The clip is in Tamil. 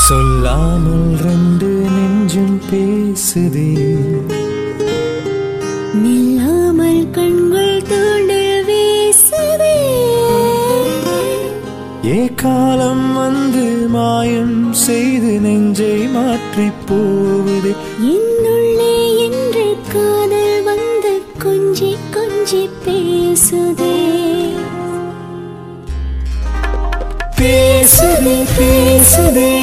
சொல்லாமல் ரெண்டு நெஞ்சும் பேசுதே நில்லாமல் கண்கள் தூண்டல் வீசுதே ஏ காலம் வந்து மாயம் செய்து நெஞ்சை மாற்றி போகுதே என்னுள்ளே என்று காதல் வந்து கொஞ்சி கொஞ்சி பேசுதே பேசுதே பேசுதே